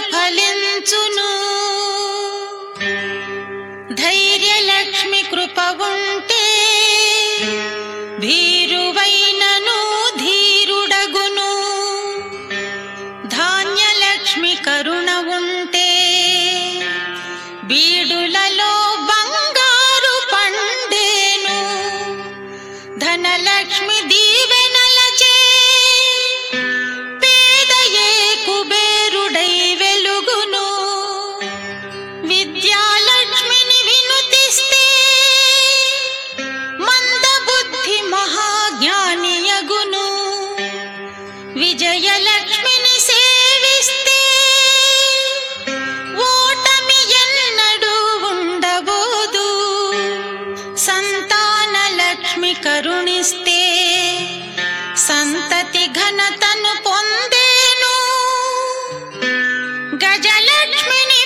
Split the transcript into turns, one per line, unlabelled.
ఫలించును ధైర్యలక్ష్మి కృప ఉంటే భీరువైనను ధీరుడగును ధాన్యలక్ష్మి కరుణ ఉంటే బీడులలో బంగారు పండేను ధనలక్ష్మి దీవెనలచే పేదయే కుబేరుడై వెలుగును విద్యాలక్ష్మిని వినుతిస్తే మందబుద్ధి మహాజ్ఞానియగును విజయలక్ష్మిని సేవిస్తే ఓటమి ఎన్నడూ ఉండబోదు సంతాన లక్ష్మి కరుణిస్తే సంతతి ఘనతను పొందేను గజలక్ష్మిని